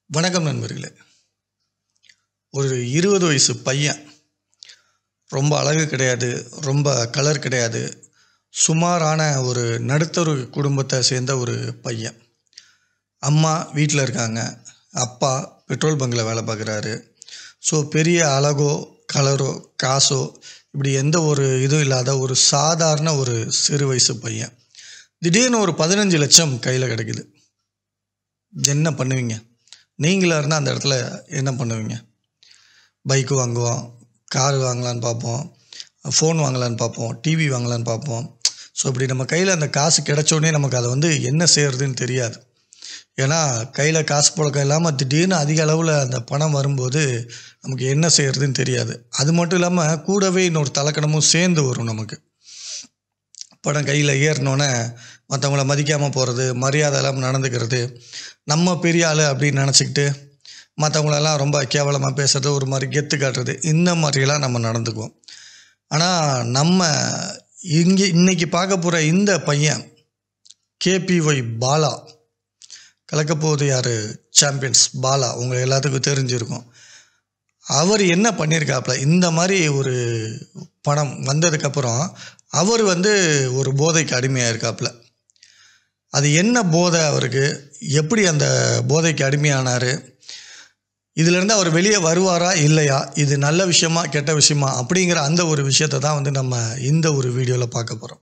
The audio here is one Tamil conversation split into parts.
வணக்கம் நண்பர்களே ஒரு இருபது வயசு பையன் ரொம்ப அழகு கிடையாது ரொம்ப கலர் கிடையாது சுமாரான ஒரு நடுத்தர குடும்பத்தை சேர்ந்த ஒரு பையன் அம்மா வீட்டில் இருக்காங்க அப்பா பெட்ரோல் பங்கில் வேலை பார்க்குறாரு ஸோ பெரிய அழகோ கலரோ காசோ இப்படி எந்த ஒரு இதுவும் இல்லாத ஒரு சாதாரண ஒரு சிறு வயசு பையன் திடீர்னு ஒரு பதினஞ்சு லட்சம் கையில் கிடைக்குது என்ன பண்ணுவீங்க நீங்களாக இருந்தால் அந்த இடத்துல என்ன பண்ணுவீங்க பைக்கு வாங்குவோம் கார் வாங்கலான்னு பார்ப்போம் ஃபோன் வாங்கலான்னு பார்ப்போம் டிவி வாங்கலான்னு பார்ப்போம் ஸோ இப்படி நம்ம கையில் அந்த காசு கிடைச்சோடனே நமக்கு அதை வந்து என்ன செய்யறதுன்னு தெரியாது ஏன்னா கையில் காசு புழக்கம் இல்லாமல் திடீர்னு அதிக அளவில் அந்த பணம் வரும்போது நமக்கு என்ன செய்யறதுன்னு தெரியாது அது மட்டும் இல்லாமல் கூடவே இன்னொரு தலக்கணமும் சேர்ந்து வரும் நமக்கு படம் கையில் ஏறினோன்னே மற்றவங்கள மதிக்காமல் போகிறது மரியாதை இல்லாமல் நடந்துக்கிறது நம்ம பெரிய ஆள் அப்படின்னு நினச்சிக்கிட்டு மற்றவங்களெல்லாம் ரொம்ப கேவலமாக பேசுறது ஒரு மாதிரி கெத்து காட்டுறது இந்த மாதிரியெல்லாம் நம்ம நடந்துக்குவோம் ஆனால் நம்ம இங்கே இன்னைக்கு பார்க்க போகிற இந்த பையன் கேபிஒய் பாலா கலக்கப்போகுது யார் சாம்பியன்ஸ் பாலா உங்கள் எல்லாத்துக்கும் தெரிஞ்சிருக்கும் அவர் என்ன பண்ணியிருக்காப்புல இந்த மாதிரி ஒரு பணம் வந்ததுக்கப்புறம் அவர் வந்து ஒரு போதைக்கு அடிமையாக இருக்காப்புல அது என்ன போதை அவருக்கு எப்படி அந்த போதைக்கு அடிமையானார் இதிலேருந்து அவர் வெளியே வருவாரா இல்லையா இது நல்ல விஷயமா கெட்ட விஷயமா அப்படிங்கிற அந்த ஒரு விஷயத்தை தான் வந்து நம்ம இந்த ஒரு வீடியோவில் பார்க்க போகிறோம்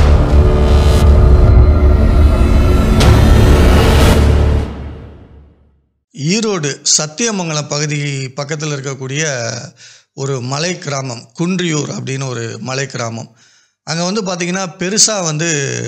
ஈரோடு சத்தியமங்கலம் பகுதி பக்கத்தில் இருக்கக்கூடிய ஒரு மலை கிராமம் குன்றியூர் அப்படின்னு ஒரு மலை கிராமம் அங்கே வந்து பார்த்திங்கன்னா பெருசாக வந்து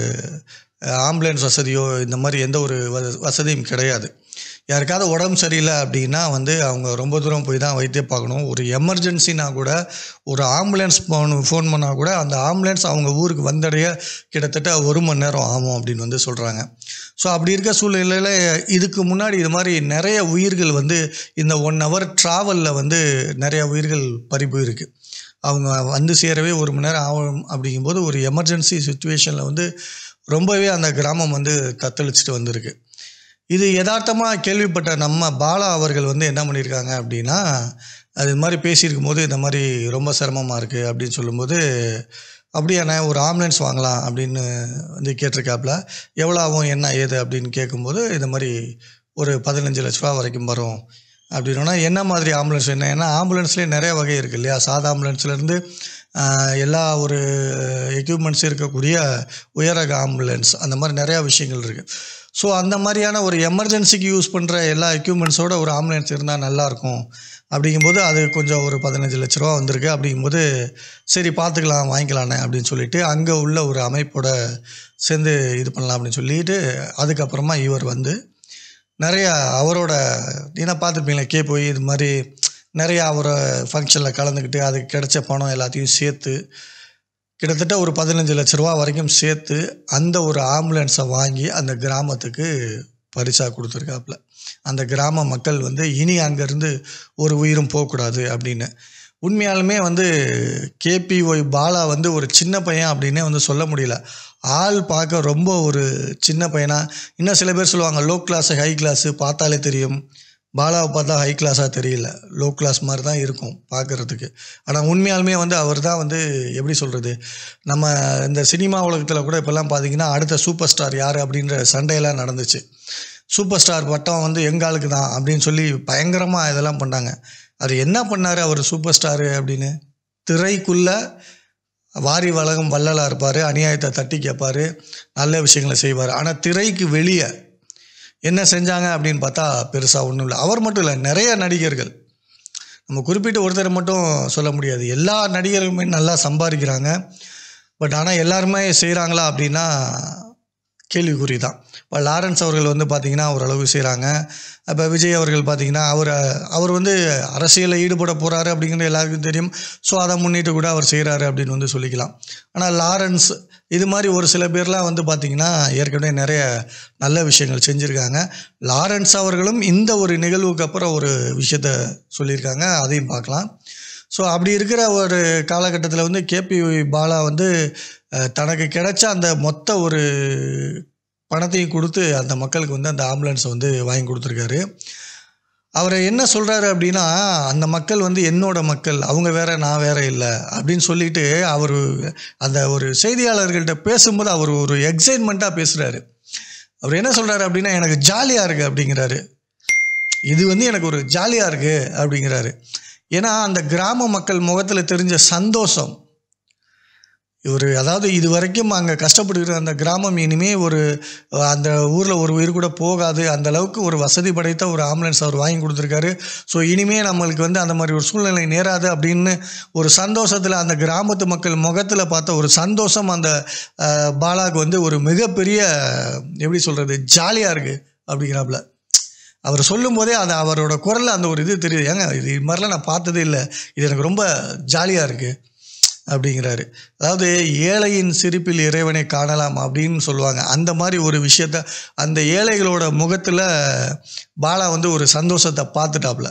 ஆம்புலன்ஸ் வசதியோ இந்த மாதிரி எந்த ஒரு வ- வசதியும் கிடையாது யாருக்காவது உடம்பு சரியில்லை அப்படின்னா வந்து அவங்க ரொம்ப தூரம் போய் தான் வைத்திய பார்க்கணும் ஒரு எமர்ஜென்சினா கூட ஒரு ஆம்புலன்ஸ் ஃபோன் ஃபோன் பண்ணால் கூட அந்த ஆம்புலன்ஸ் அவங்க ஊருக்கு வந்தடைய கிட்டத்தட்ட ஒரு மணி நேரம் ஆகும் அப்படின்னு வந்து சொல்கிறாங்க ஸோ அப்படி இருக்க சூழ்நிலையில் இதுக்கு முன்னாடி இது மாதிரி நிறைய உயிர்கள் வந்து இந்த ஒன் ஹவர் ட்ராவலில் வந்து நிறைய உயிர்கள் பறி போயிருக்கு அவங்க வந்து சேரவே ஒரு மணி நேரம் ஆகும் அப்படிங்கும்போது ஒரு எமர்ஜென்சி சுச்சுவேஷனில் வந்து ரொம்பவே அந்த கிராமம் வந்து தத்தளிச்சுட்டு வந்திருக்கு இது யதார்த்தமாக கேள்விப்பட்ட நம்ம பாலா அவர்கள் வந்து என்ன பண்ணியிருக்காங்க அப்படின்னா அது மாதிரி பேசியிருக்கும் போது இந்த மாதிரி ரொம்ப சிரமமாக இருக்குது அப்படின்னு சொல்லும்போது அப்படியாண்ணே ஒரு ஆம்புலன்ஸ் வாங்கலாம் அப்படின்னு வந்து கேட்டிருக்காப்புல எவ்வளோ ஆகும் என்ன ஏது அப்படின்னு கேட்கும்போது இந்த மாதிரி ஒரு பதினஞ்சு லட்ச ரூபா வரைக்கும் வரும் அப்படின்னா என்ன மாதிரி ஆம்புலன்ஸ் என்ன ஏன்னா ஆம்புலன்ஸ்லேயே நிறைய வகை இருக்குது இல்லையா சாதா ஆம்புலன்ஸ்லேருந்து எல்லா ஒரு எக்யூப்மெண்ட்ஸ் இருக்கக்கூடிய உயரக ஆம்புலன்ஸ் அந்த மாதிரி நிறையா விஷயங்கள் இருக்குது ஸோ அந்த மாதிரியான ஒரு எமர்ஜென்சிக்கு யூஸ் பண்ணுற எல்லா எக்யூப்மெண்ட்ஸோட ஒரு ஆம்புலன்ஸ் இருந்தால் நல்லாயிருக்கும் அப்படிங்கும்போது அது கொஞ்சம் ஒரு பதினஞ்சு லட்ச ரூபா வந்திருக்கு அப்படிங்கும்போது சரி பார்த்துக்கலாம் வாங்கிக்கலாண்ணே அப்படின்னு சொல்லிட்டு அங்கே உள்ள ஒரு அமைப்போட சேர்ந்து இது பண்ணலாம் அப்படின்னு சொல்லிட்டு அதுக்கப்புறமா இவர் வந்து நிறையா அவரோட ஏன்னா பார்த்துருப்பீங்களா கே போய் இது மாதிரி நிறையா அவரை ஃபங்க்ஷனில் கலந்துக்கிட்டு அதுக்கு கிடைச்ச பணம் எல்லாத்தையும் சேர்த்து கிட்டத்தட்ட ஒரு பதினஞ்சு லட்ச ரூபா வரைக்கும் சேர்த்து அந்த ஒரு ஆம்புலன்ஸை வாங்கி அந்த கிராமத்துக்கு பரிசாக கொடுத்துருக்காப்புல அந்த கிராம மக்கள் வந்து இனி அங்கேருந்து ஒரு உயிரும் போகக்கூடாது அப்படின்னு உண்மையாலுமே வந்து கேபிஒய் பாலா வந்து ஒரு சின்ன பையன் அப்படின்னே வந்து சொல்ல முடியல ஆள் பார்க்க ரொம்ப ஒரு சின்ன பையனா இன்னும் சில பேர் சொல்லுவாங்க லோ கிளாஸ் ஹை கிளாஸு பார்த்தாலே தெரியும் பாலாவை பார்த்தா ஹை கிளாஸாக தெரியல லோ கிளாஸ் மாதிரி தான் இருக்கும் பார்க்குறதுக்கு ஆனால் உண்மையாலுமே வந்து அவர் தான் வந்து எப்படி சொல்கிறது நம்ம இந்த சினிமா உலகத்தில் கூட இப்போல்லாம் பார்த்தீங்கன்னா அடுத்த சூப்பர் ஸ்டார் யார் அப்படின்ற சண்டையெல்லாம் நடந்துச்சு சூப்பர் ஸ்டார் பட்டம் வந்து எங்கள் ஆளுக்கு தான் அப்படின்னு சொல்லி பயங்கரமாக இதெல்லாம் பண்ணாங்க அவர் என்ன பண்ணார் அவர் சூப்பர் ஸ்டாரு அப்படின்னு திரைக்குள்ளே வாரி வழங்கும் வள்ளலாக இருப்பார் அநியாயத்தை தட்டி கேட்பார் நல்ல விஷயங்களை செய்வார் ஆனால் திரைக்கு வெளியே என்ன செஞ்சாங்க அப்படின்னு பார்த்தா பெருசாக ஒன்றும் இல்லை அவர் மட்டும் இல்லை நிறைய நடிகர்கள் நம்ம குறிப்பிட்ட ஒருத்தரை மட்டும் சொல்ல முடியாது எல்லா நடிகர்களுமே நல்லா சம்பாதிக்கிறாங்க பட் ஆனால் எல்லாருமே செய்கிறாங்களா அப்படின்னா கேள்விக்குறி தான் இப்போ லாரன்ஸ் அவர்கள் வந்து பார்த்திங்கன்னா ஓரளவு செய்கிறாங்க இப்போ விஜய் அவர்கள் பார்த்திங்கன்னா அவர் அவர் வந்து அரசியலில் ஈடுபட போகிறாரு அப்படிங்கிறது எல்லாருக்கும் தெரியும் ஸோ அதை முன்னிட்டு கூட அவர் செய்கிறாரு அப்படின்னு வந்து சொல்லிக்கலாம் ஆனால் லாரன்ஸ் இது மாதிரி ஒரு சில பேர்லாம் வந்து பார்த்திங்கன்னா ஏற்கனவே நிறைய நல்ல விஷயங்கள் செஞ்சுருக்காங்க லாரன்ஸ் அவர்களும் இந்த ஒரு நிகழ்வுக்கு அப்புறம் ஒரு விஷயத்த சொல்லியிருக்காங்க அதையும் பார்க்கலாம் ஸோ அப்படி இருக்கிற ஒரு காலகட்டத்தில் வந்து கேபி பாலா வந்து அஹ், தனக்கு கிடைச்ச அந்த மொத்த ஒரு பணத்தையும் கொடுத்து அந்த மக்களுக்கு வந்து அந்த ஆம்புலன்ஸை வந்து வாங்கி கொடுத்துருக்காரு அவரை என்ன சொல்கிறாரு அப்படின்னா அந்த மக்கள் வந்து என்னோட மக்கள் அவங்க வேற நான் வேற இல்லை அப்படின்னு சொல்லிட்டு அவர் அந்த ஒரு செய்தியாளர்கள்ட்ட பேசும்போது அவர் ஒரு எக்ஸைட்மெண்ட்டாக பேசுகிறாரு அவர் என்ன சொல்கிறாரு அப்படின்னா எனக்கு ஜாலியாக இருக்குது அப்படிங்கிறாரு இது வந்து எனக்கு ஒரு ஜாலியாக இருக்குது அப்படிங்கிறாரு ஏன்னா அந்த கிராம மக்கள் முகத்தில் தெரிஞ்ச சந்தோஷம் இவர் அதாவது இது வரைக்கும் அங்கே கஷ்டப்படுகிற அந்த கிராமம் இனிமே ஒரு அந்த ஊரில் ஒரு உயிர் கூட போகாது அந்த அளவுக்கு ஒரு வசதி படைத்த ஒரு ஆம்புலன்ஸ் அவர் வாங்கி கொடுத்துருக்காரு ஸோ இனிமே நம்மளுக்கு வந்து அந்த மாதிரி ஒரு சூழ்நிலை நேராது அப்படின்னு ஒரு சந்தோஷத்தில் அந்த கிராமத்து மக்கள் முகத்தில் பார்த்த ஒரு சந்தோஷம் அந்த அஹ், பாலாக்கு வந்து ஒரு மிகப்பெரிய எப்படி சொல்கிறது ஜாலியாக இருக்குது அப்படிங்கிறாப்புல அவர் சொல்லும் போதே அது அவரோட குரலில் அந்த ஒரு இது தெரியுது ஏங்க இது இது மாதிரிலாம் நான் பார்த்ததே இல்லை இது எனக்கு ரொம்ப ஜாலியாக இருக்குது அப்படிங்கிறாரு அதாவது ஏழையின் சிரிப்பில் இறைவனை காணலாம் அப்படின்னு சொல்லுவாங்க அந்த மாதிரி ஒரு விஷயத்த அந்த ஏழைகளோட முகத்தில் பாலா வந்து ஒரு சந்தோஷத்தை பார்த்துட்டாப்புல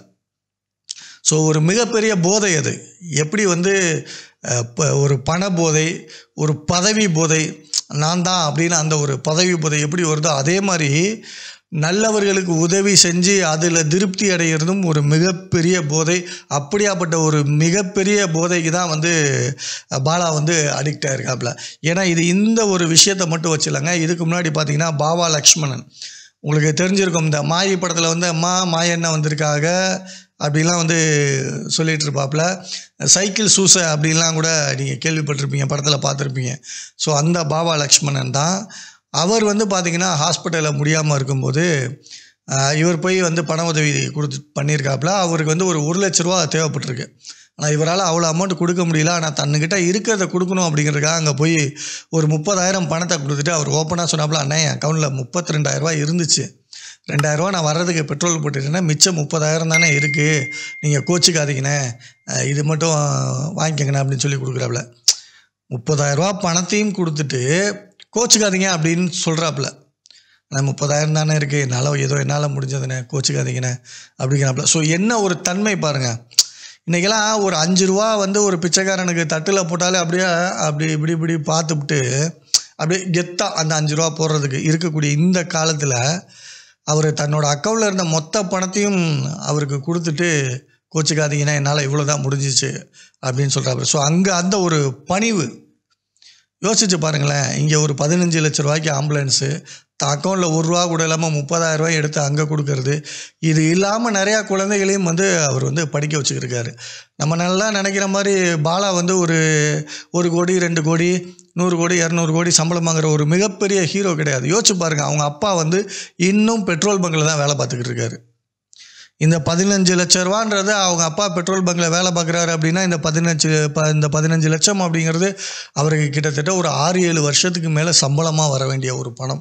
ஸோ ஒரு மிகப்பெரிய போதை அது எப்படி வந்து அஹ், ப- ஒரு பண போதை ஒரு பதவி போதை நான் தான் அப்படின்னு அந்த ஒரு பதவி போதை எப்படி வருதோ அதே மாதிரி நல்லவர்களுக்கு உதவி செஞ்சு அதில் திருப்தி அடைகிறதும் ஒரு மிகப்பெரிய போதை அப்படியாப்பட்ட ஒரு மிகப்பெரிய போதைக்கு தான் வந்து அஹ், பாலா வந்து அடிக்ட் ஆயிருக்காப்புல ஏன்னா இது இந்த ஒரு விஷயத்தை மட்டும் வச்சிடலாங்க இதுக்கு முன்னாடி பார்த்தீங்கன்னா பாபா லக்ஷ்மணன் உங்களுக்கு தெரிஞ்சிருக்கும் இந்த மாயி படத்தில் வந்து அம்மா மாயண்ணா வந்திருக்காங்க அப்படிலாம் வந்து சொல்லிட்டு இருப்பாப்புல சைக்கிள் சூசை அப்படின்லாம் கூட நீங்கள் கேள்விப்பட்டிருப்பீங்க படத்தில் பார்த்துருப்பீங்க ஸோ அந்த பாபா லக்ஷ்மணன் தான் அவர் வந்து பார்த்தீங்கன்னா ஹாஸ்பிட்டலில் முடியாமல் இருக்கும்போது ஆஹ், இவர் போய் வந்து பண உதவி கொடுத்து பண்ணியிருக்காப்புல அவருக்கு வந்து ஒரு ஒரு லட்ச ரூபா தேவைப்பட்டிருக்கு ஆனால் இவரால் அவ்வளோ அமௌண்ட் கொடுக்க முடியல ஆனால் தன்னுக்கிட்ட இருக்கிறத கொடுக்கணும் அப்படிங்கிறதுக்காக அங்கே போய் ஒரு முப்பதாயிரம் பணத்தை கொடுத்துட்டு அவர் ஓப்பனாக சொன்னாப்புல அண்ணா என் அக்கௌண்ட்டில் முப்பத்தி ரெண்டாயிரரூவா இருந்துச்சு ரெண்டாயிரரூவா நான் வர்றதுக்கு பெட்ரோல் போட்டுட்டேன்னா மிச்சம் முப்பதாயிரம் தானே இருக்குது நீங்கள் கோச்சிக்காதீங்கண்ணே அஹ் இது மட்டும் வாங்கிக்கங்கண்ணே அப்படின்னு சொல்லி கொடுக்குறாப்புல முப்பதாயிரரூவா பணத்தையும் கொடுத்துட்டு கோச்சிக்காதீங்க அப்படின்னு சொல்கிறாப்புல ஆனால் முப்பதாயிரம் தானே இருக்குது என்னால் ஏதோ என்னால் முடிஞ்சதுண்ணே கோச்சிக்காதீங்கண்ணே அப்படிங்கிறாப்புல ஸோ என்ன ஒரு தன்மை பாருங்கள் இன்றைக்கெல்லாம் ஒரு அஞ்சு ரூபா வந்து ஒரு பிச்சைக்காரனுக்கு தட்டில் போட்டாலே அப்படியே அப்படி இப்படி இப்படி பார்த்துப்புட்டு அப்படியே கெத்தா அந்த அஞ்சு ரூபா போடுறதுக்கு இருக்கக்கூடிய இந்த காலத்தில் அவர் தன்னோட அக்கௌண்ட்டில் இருந்த மொத்த பணத்தையும் அவருக்கு கொடுத்துட்டு கோச்சிக்காதீங்கன்னா என்னால் இவ்வளோ தான் முடிஞ்சிச்சு அப்படின்னு சொல்கிறாரு ஸோ அங்கே அந்த ஒரு பணிவு யோசிச்சு பாருங்களேன் இங்கே ஒரு பதினஞ்சு லட்ச ரூபாய்க்கு ஆம்புலன்ஸு தான் அக்கௌண்ட்டில் ஒரு ரூபா கூட இல்லாமல் முப்பதாயிரம் ரூபாய் எடுத்து அங்கே கொடுக்கறது இது இல்லாமல் நிறையா குழந்தைகளையும் வந்து அவர் வந்து படிக்க வச்சுக்கிருக்காரு நம்ம நல்லா நினைக்கிற மாதிரி பாலா வந்து ஒரு ஒரு கோடி ரெண்டு கோடி நூறு கோடி இரநூறு கோடி சம்பளம் வாங்குற ஒரு மிகப்பெரிய ஹீரோ கிடையாது யோசிச்சு பாருங்கள் அவங்க அப்பா வந்து இன்னும் பெட்ரோல் பங்கில் தான் வேலை பார்த்துக்கிட்டு இருக்காரு இந்த பதினஞ்சு லட்ச ரூபான்றது அவங்க அப்பா பெட்ரோல் பங்கில் வேலை பார்க்குறாரு அப்படின்னா இந்த பதினஞ்சு ப இந்த பதினஞ்சு லட்சம் அப்படிங்கிறது அவருக்கு கிட்டத்தட்ட ஒரு ஆறு ஏழு வருஷத்துக்கு மேலே சம்பளமாக வர வேண்டிய ஒரு பணம்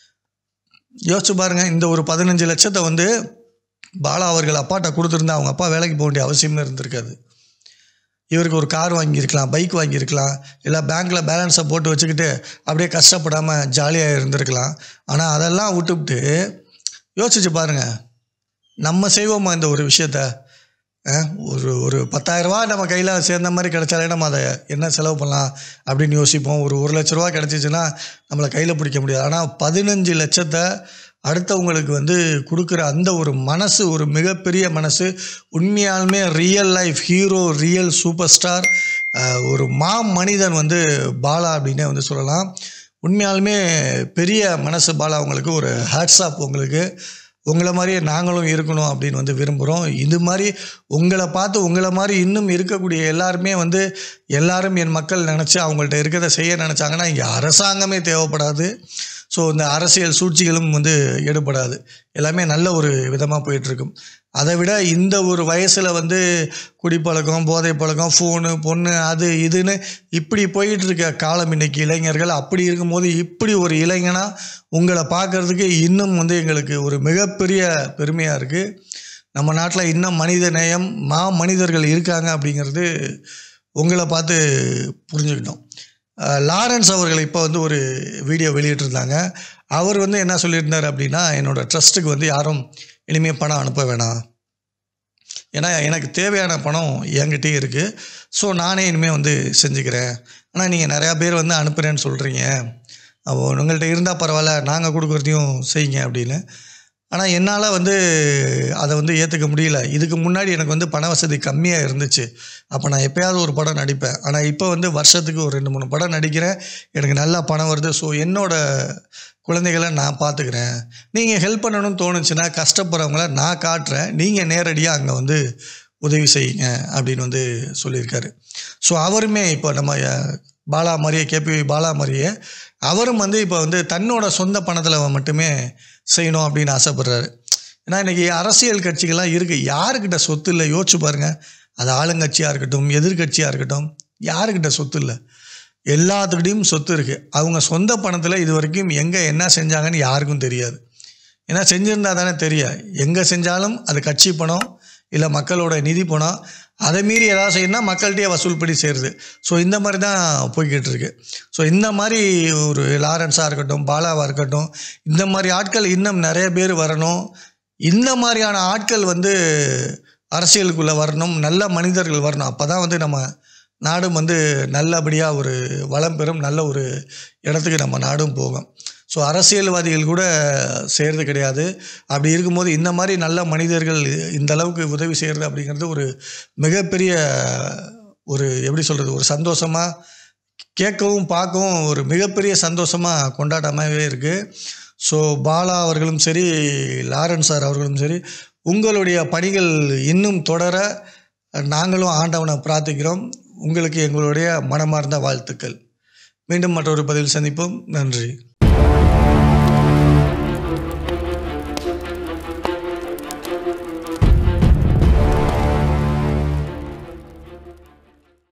யோசிச்சு பாருங்க இந்த ஒரு பதினஞ்சு லட்சத்தை வந்து பாலா அவர்கள் அப்பாட்ட கொடுத்துருந்தா அவங்க அப்பா வேலைக்கு போக வேண்டிய அவசியமே இருந்திருக்காது இவருக்கு ஒரு கார் வாங்கியிருக்கலாம் பைக் வாங்கியிருக்கலாம் இல்லை பேங்க்கில் பேலன்ஸை போட்டு வச்சுக்கிட்டு அப்படியே கஷ்டப்படாமல் ஜாலியாக இருந்திருக்கலாம் ஆனால் அதெல்லாம் விட்டுவிட்டு யோசிச்சு பாருங்கள் நம்ம செய்வோமா இந்த ஒரு விஷயத்த அஹ், ஒரு ஒரு பத்தாயிரரூபா நம்ம கையில் சேர்ந்த மாதிரி கிடைச்சாலே நம்ம அதை என்ன செலவு பண்ணலாம் அப்படின்னு யோசிப்போம் ஒரு ஒரு லட்ச ரூபா கிடச்சிச்சின்னா நம்மளை கையில் பிடிக்க முடியாது ஆனால் பதினஞ்சு லட்சத்தை அடுத்தவங்களுக்கு வந்து கொடுக்குற அந்த ஒரு மனசு ஒரு மிகப்பெரிய மனசு உண்மையாலுமே real life hero real super star ஒரு மா மனிதன் வந்து பாலா அப்படின்னே வந்து சொல்லலாம் உண்மையாலுமே பெரிய மனசு பாலா உங்களுக்கு ஒரு ஹேட்ஸ் ஆஃப் உங்களுக்கு உங்களை மாதிரியே நாங்களும் இருக்கணும் அப்படின்னு வந்து விரும்புகிறோம் இது மாதிரி உங்களை பார்த்து உங்களை மாதிரி இன்னும் இருக்கக்கூடிய எல்லாருமே வந்து எல்லாரும் என் மக்கள் நினச்சி அவங்கள்ட்ட இருக்கிறத செய்ய நினச்சாங்கன்னா இங்கே அரசாங்கமே தேவைப்படாது ஸோ இந்த அரசியல் சூழ்ச்சிகளும் வந்து ஈடுபடாது எல்லாமே நல்ல ஒரு விதமாக போயிட்டுருக்கும் அதை விட இந்த ஒரு வயசில் வந்து குடிப்பழக்கம் போதை பழக்கம் ஃபோனு பொண்ணு அது இதுன்னு இப்படி போயிட்டு இருக்க காலம் இன்னைக்கு இளைஞர்கள் அப்படி இருக்கும்போது இப்படி ஒரு இளைஞனா உங்களை பார்க்கறதுக்கு இன்னும் வந்து எங்களுக்கு ஒரு மிகப்பெரிய பெருமையாக இருக்குது நம்ம நாட்டில் இன்னும் மனித நேயம் மா மனிதர்கள் இருக்காங்க அப்படிங்கிறது உங்களை பார்த்து புரிஞ்சுக்கிட்டோம் அஹ் லாரன்ஸ் அவர்கள் இப்போ வந்து ஒரு வீடியோ வெளியிட்டிருந்தாங்க அவர் வந்து என்ன சொல்லியிருந்தார் அப்படின்னா என்னோட ட்ரஸ்ட்டுக்கு வந்து யாரும் இனிமேல் பணம் அனுப்ப வேணாம் ஏன்னா எனக்கு தேவையான பணம் என்கிட்டயே இருக்குது ஸோ நானே இனிமேல் வந்து செஞ்சுக்கிறேன் ஆனால் நீங்கள் நிறையா பேர் வந்து அனுப்புகிறேன்னு சொல்கிறீங்க அப்போ உங்கள்கிட்ட இருந்தால் பரவாயில்ல நாங்கள் கொடுக்குறதையும் செய்யுங்க அப்படின்னு ஆனால் என்னால் வந்து அதை வந்து ஏற்றுக்க முடியல இதுக்கு முன்னாடி எனக்கு வந்து பண வசதி கம்மியாக இருந்துச்சு அப்போ நான் எப்போயாவது ஒரு படம் நடிப்பேன் ஆனால் இப்போ வந்து வருஷத்துக்கு ஒரு ரெண்டு மூணு படம் நடிக்கிறேன் எனக்கு நல்லா பணம் வருது ஸோ என்னோட குழந்தைகளை நான் பார்த்துக்கிறேன் நீங்கள் ஹெல்ப் பண்ணணும்னு தோணுச்சுன்னா கஷ்டப்படுறவங்கள நான் காட்டுறேன் நீங்கள் நேரடியாக அங்கே வந்து உதவி செய்யுங்க அப்படின்னு வந்து சொல்லியிருக்காரு ஸோ அவருமே இப்போ நம்ம அஹ், பாலா மாதிரியே கேபி பாலா மாதிரியே அவரும் வந்து இப்போ வந்து தன்னோட சொந்த பணத்தில் மட்டுமே செய்யணும் அப்படின்னு ஆசைப்படுறாரு ஏன்னா இன்றைக்கி அரசியல் கட்சிகள்லாம் இருக்குது யாருக்கிட்ட சொத்து இல்லை யோசிச்சு பாருங்கள் அது ஆளுங்கட்சியாக இருக்கட்டும் எதிர்க்கட்சியாக இருக்கட்டும் யாருக்கிட்ட சொத்து இல்லை எல்லாத்துக்கிட்டையும் சொத்து இருக்குது அவங்க சொந்த பணத்தில் இது வரைக்கும் எங்கே என்ன செஞ்சாங்கன்னு யாருக்கும் தெரியாது ஏன்னா செஞ்சுருந்தா தானே தெரியும் எங்கே செஞ்சாலும் அது கட்சி பணம் இல்லை மக்களோட நிதி பணம் அதை மீறி ஏதாவது செய்யணும்னா மக்கள்கிட்டயே வசூல் படி சேருது ஸோ இந்த மாதிரி தான் போய்கிட்டு இருக்கு ஸோ இந்த மாதிரி ஒரு லாரன்ஸாக இருக்கட்டும் பாலாவாக இருக்கட்டும் இந்த மாதிரி ஆட்கள் இன்னும் நிறைய பேர் வரணும் இந்த மாதிரியான ஆட்கள் வந்து அரசியலுக்குள்ளே வரணும் நல்ல மனிதர்கள் வரணும் அப்போ தான் வந்து நம்ம நாடும் வந்து நல்லபடியாக ஒரு வளம் பெறும் நல்ல ஒரு இடத்துக்கு நம்ம நாடும் போகும் ஸோ அரசியல்வாதிகள் கூட செய்கிறது கிடையாது அப்படி இருக்கும்போது இந்த மாதிரி நல்ல மனிதர்கள் இந்த அளவுக்கு உதவி செய்கிறது அப்படிங்கிறது ஒரு மிகப்பெரிய ஒரு எப்படி சொல்கிறது ஒரு சந்தோஷமாக கேட்கவும் பார்க்கவும் ஒரு மிகப்பெரிய சந்தோஷமாக கொண்டாட்டமாகவே இருக்குது ஸோ பாலா அவர்களும் சரி லாரன்ஸ் சார் அவர்களும் சரி உங்களுடைய பணிகள் இன்னும் தொடர நாங்களும் ஆண்டவனை பிரார்த்திக்கிறோம் உங்களுக்கு எங்களுடைய மனமார்ந்த வாழ்த்துக்கள் மீண்டும் மற்றொரு பதிவில் சந்திப்போம் நன்றி